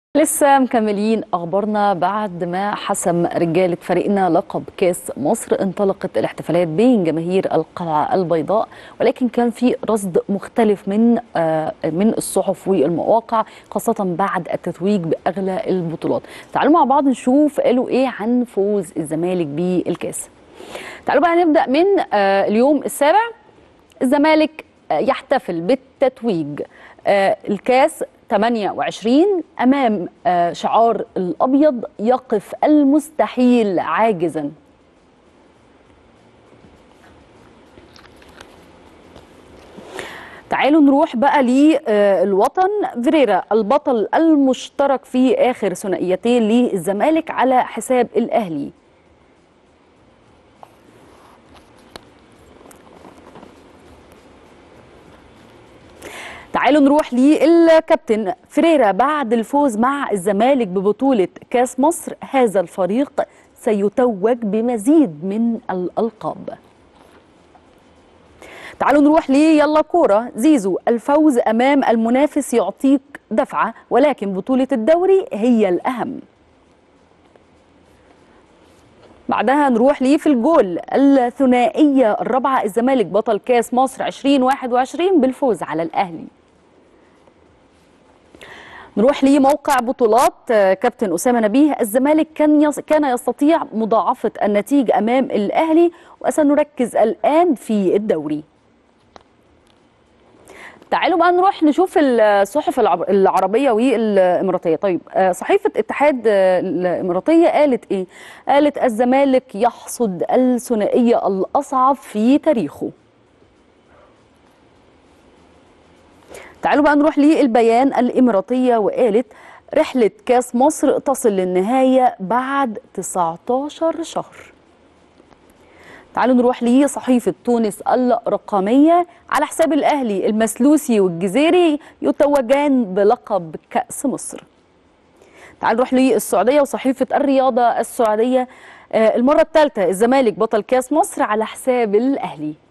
لسه مكملين اخبارنا بعد ما حسم رجاله فريقنا لقب كاس مصر انطلقت الاحتفالات بين جماهير القلعه البيضاء ولكن كان في رصد مختلف من آه من الصحف والمواقع خاصه بعد التتويج باغلى البطولات تعالوا مع بعض نشوف قالوا ايه عن فوز الزمالك بالكاس تعالوا بقى نبدا من آه اليوم السابع الزمالك آه يحتفل بالتتويج آه الكاس 28 امام آه شعار الابيض يقف المستحيل عاجزا تعالوا نروح بقى للوطن فيريرا البطل المشترك في اخر ثنائيتين للزمالك على حساب الاهلي تعالوا نروح للكابتن فريرا بعد الفوز مع الزمالك ببطولة كاس مصر هذا الفريق سيتوج بمزيد من الألقاب تعالوا نروح لي يلا كورة زيزو الفوز أمام المنافس يعطيك دفعة ولكن بطولة الدوري هي الأهم بعدها نروح ليه في الجول الثنائية الرابعة الزمالك بطل كاس مصر 2021 بالفوز على الأهلي نروح لموقع بطولات كابتن أسامة نبيه الزمالك كان يص... كان يستطيع مضاعفة النتيجة أمام الأهلي وسنركز الآن في الدوري تعالوا بقى نروح نشوف الصحف العربية والإماراتية طيب صحيفة اتحاد الإماراتية قالت إيه؟ قالت الزمالك يحصد الثنائية الأصعب في تاريخه تعالوا بقى نروح للبيان الإماراتية وقالت رحلة كاس مصر تصل للنهاية بعد 19 شهر تعالوا نروح لصحيفة تونس الرقمية على حساب الأهلي المسلوسي والجزيري يتوجان بلقب كأس مصر تعالوا نروح للسعودية وصحيفة الرياضة السعودية المرة الثالثة الزمالك بطل كاس مصر على حساب الأهلي